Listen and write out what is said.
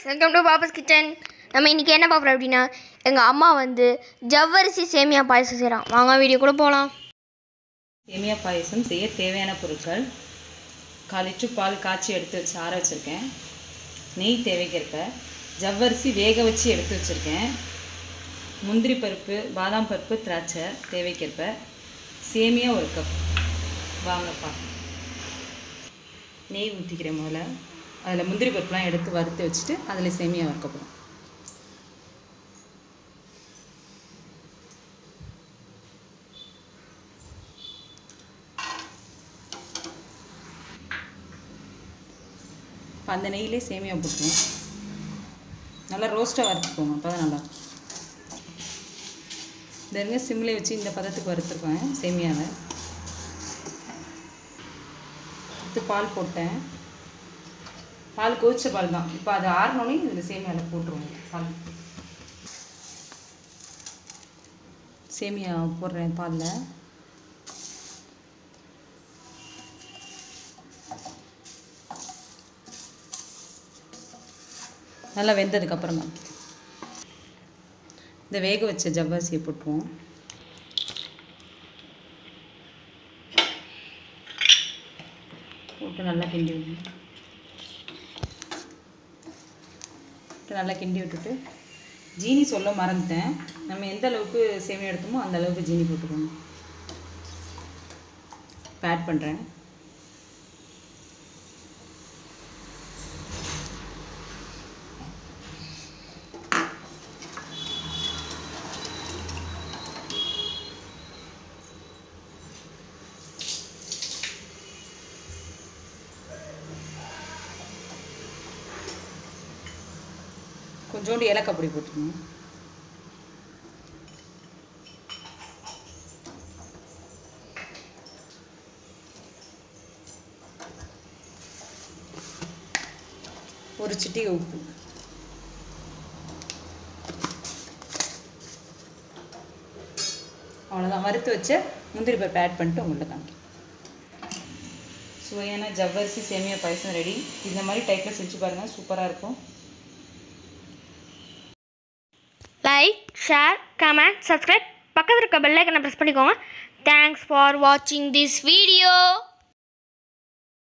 welcome to பாபாஸ் kitchen நம்ம இன்றைக்கி என்ன பார்க்குறோம் அப்படின்னா எங்கள் அம்மா வந்து ஜவ்வரிசி சேமியா பாயசம் செய்கிறான் வாங்க வீடியோ கூட போகலாம் சேமியா பாயசம் செய்ய தேவையான பொருட்கள் கால் லிட்டர் பால் காய்ச்சி எடுத்து வச்சு ஆற வச்சுருக்கேன் நெய் தேவைக்கேற்ப ஜவ்வரிசி வேக வச்சு எடுத்து வச்சுருக்கேன் முந்திரி பருப்பு பாதாம் பருப்பு திராட்சை தேவைக்கேற்ப சேமியா ஒரு கப் வாங்கப்பா நெய் ஊற்றிக்கிறேன் முதல்ல அதில் முந்திரி பருப்புலாம் எடுத்து வறுத்து வச்சுட்டு அதில் சேமியா வறுக்க போகிறோம் இப்போ அந்த நெய்யிலே சேமியா போட்டுருவோம் நல்லா ரோஸ்ட்டாக வறுத்துக்கோங்க அப்போ தான் நல்லா இந்த இருங்க சிம்லே வச்சு இந்த பதத்துக்கு வறுத்துருக்கேன் சேமியாவை அடுத்து பால் போட்டேன் பால் கொதிச்ச பால் தான் இப்போ அது ஆறினோடனே இதில் சேமியாவில் போட்டுருவோம் பால் சேமியா போடுறேன் பாலில் நல்லா வெந்ததுக்கப்புறம் தான் இந்த வேக வச்ச ஜவ்வரிசியை போட்டுருவோம் போட்டு நல்லா கிண்டி விடணும் போட்டு நல்லா கிண்டி விட்டுட்டு ஜீனி சொல்ல மறந்துட்டேன் நம்ம எந்த அளவுக்கு சேமியா எடுத்தோமோ அந்த அளவுக்கு ஜீனி போட்டுக்கணும் இப்போ ஆட் பண்ணுறேன் கொஞ்சோண்டு ஏலக்காய் பொடி போட்டுக்கணும் ஒரு சிட்டிகை உப்பு அவ்வளோதான் வறுத்து வச்ச முந்திரி பருப்பு ஆட் பண்ணிட்டு உங்கள்கிட்ட காமிக்கிறேன் சுவையான ஜவ்வரிசி சேமியா பாயசம் ரெடி இந்த மாதிரி டைப்பில் செஞ்சு பாருங்கள் சூப்பராக இருக்கும் லைக் ஷேர் கமெண்ட் சப்ஸ்கிரைப் பக்கத்தில் இருக்க பெல் ஐக்கனை ப்ரெஸ் பண்ணிக்கோங்க தேங்க்ஸ் ஃபார் வாட்சிங் திஸ் வீடியோ